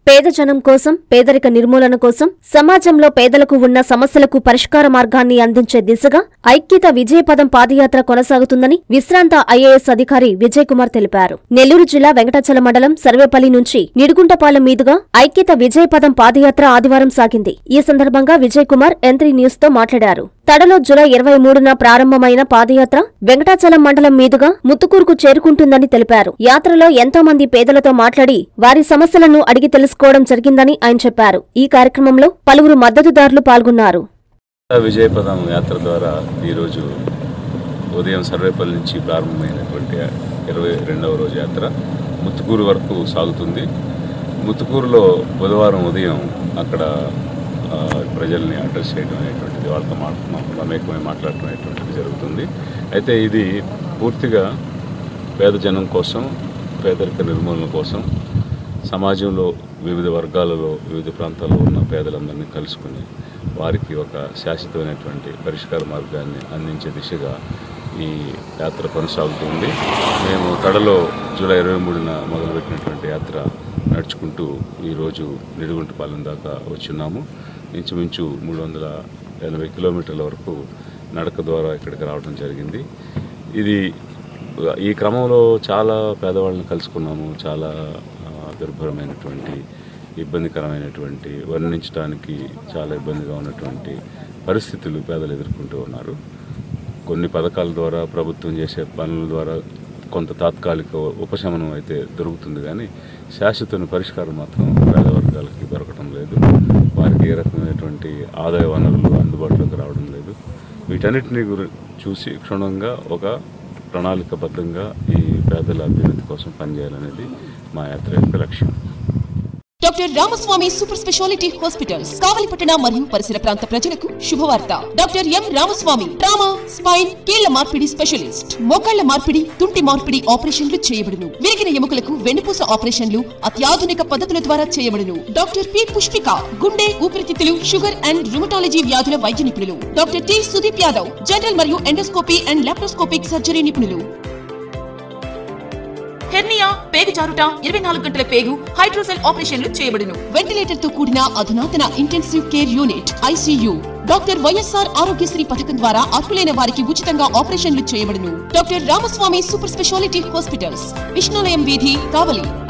పేద జనం కోసం పేదరిక నిర్మూలన కోసం సమాజంలో పేదలకు ఉన్న సమస్యలకు పరిష్కార మార్గాన్ని అందించే దిశగా ఐక్యత విజయపదం పాదయాత్ర కొనసాగుతుందని విశ్రాంత ఐఏఎస్ అధికారి విజయ్ కుమార్ తెలిపారు నెల్లూరు జిల్లా వెంకటాచల మండలం సర్వేపల్లి నుంచి నిడుగుంటపాలెం మీదుగా ఐక్యత విజయపదం పాదయాత్ర ఆదివారం సాగింది ఈ సందర్భంగా విజయ్ కుమార్ ఎంత్రీ న్యూస్ తో మాట్లాడారు తడలో జులై ఇరవై మూడున ప్రారంభమైన పాదయాత్ర వెంకటాచలం మండలం మీదుగా ముత్తుకూరుకు చేరుకుంటుందని తెలిపారు యాత్రలో ఎంతో మంది పేదలతో మాట్లాడి వారి సమస్యలను అడిగి తెలుసుకోవడం జరిగిందని ఆయన చెప్పారు ఈ కార్యక్రమంలో పలువురు మద్దతుదారులు పాల్గొన్నారు విజయపదం యాత్ర ద్వారా ఈరోజు ఉదయం సర్వేపల్లి నుంచి ప్రారంభమైనటువంటి ఇరవై రెండవ రోజు యాత్ర ముత్తుకూరు వరకు సాగుతుంది ముత్తుకూరులో బుధవారం ఉదయం అక్కడ ఆ, ప్రజల్ని అడ్రస్ చేయడం అనేటువంటిది వాళ్ళతో మాట్లాడుతున్నాం మమేకమై మాట్లాడటం అనేటువంటిది జరుగుతుంది అయితే ఇది పూర్తిగా పేద జనం కోసం పేదరిక నిర్మూలన కోసం సమాజంలో వివిధ వర్గాలలో వివిధ ప్రాంతాల్లో ఉన్న పేదలందరినీ కలుసుకుని వారికి ఒక శాశ్వతమైనటువంటి పరిష్కార మార్గాన్ని అందించే దిశగా ఈ యాత్ర కొనసాగుతుంది మేము తడలో జూలై ఇరవై మూడున మొదలుపెట్టినటువంటి యాత్ర నడుచుకుంటూ ఈరోజు నిడుగుంటపాలెం దాకా వచ్చున్నాము ఇంచుమించు మూడు వందల ఎనభై కిలోమీటర్ల వరకు నడక ద్వారా ఇక్కడికి రావడం జరిగింది ఇది ఈ క్రమంలో చాలా పేదవాళ్ళని కలుసుకున్నాము చాలా ఆ, దుర్భరమైనటువంటి ఇబ్బందికరమైనటువంటి వర్ణించడానికి చాలా ఇబ్బందిగా ఉన్నటువంటి పరిస్థితులు పేదలు ఎదుర్కొంటూ ఉన్నారు కొన్ని పథకాల ద్వారా ప్రభుత్వం చేసే పనుల ద్వారా కొంత తాత్కాలిక ఉపశమనం అయితే దొరుకుతుంది కానీ శాశ్వత పరిష్కారం మాత్రం పేద వర్గాలకి దొరకడం లేదు వారికి ఏ రకమైనటువంటి ఆదాయ వనరులు అందుబాటులోకి రావడం లేదు వీటన్నిటిని గురి చూసి క్షుణ్ణంగా ఒక ప్రణాళికబద్ధంగా ఈ పేదల అభ్యున్నతి కోసం పనిచేయాలనేది మా యాత్ర యొక్క లక్ష్యం doctor Ramaswamy super speciality hospitals కావలిపట్టణ మరియు పరిసర ప్రాంత ప్రజలకు శుభవార్త doctor M Ramaswamy trauma spine కీళ్ల మార్పిడి స్పెషలిస్ట్ మోకాళ్ల మార్పిడి తుంటి మార్పిడి ఆపరేషన్లు చేయబడును విరిగిన ఎముకలకు వెన్నుపూస ఆపరేషన్లు అత్యాధునిక పద్ధతుల ద్వారా చేయబడును డాక్టర్ పి పుష్పిక గుండె ఊపిరితిత్తులు షుగర్ అండ్ రుమటాలజీ వ్యాధుల వైద్య నిపుణులు doctor T Sudeep Yadav general మరియు ఎండోస్కోపీ అండ్ లాప్రోస్కోపిక్ సర్జరీ నిపుణులు హెర్నియా పేగు జారుట ఇరవై నాలుగు గంటల పేగు హైడ్రోసెల్ ఆపరేషన్లు చేయబడును వెంటిలేటర్ తో కూడిన అధునాతన intensive care unit ICU doctor YSR Aarogyasri పథకం ద్వారా అర్హులైన వారికి ఉచితంగా ఆపరేషన్లు చేయబడును doctor Ramaswamy super speciality hospitals Vishnulayam వీధి కావలి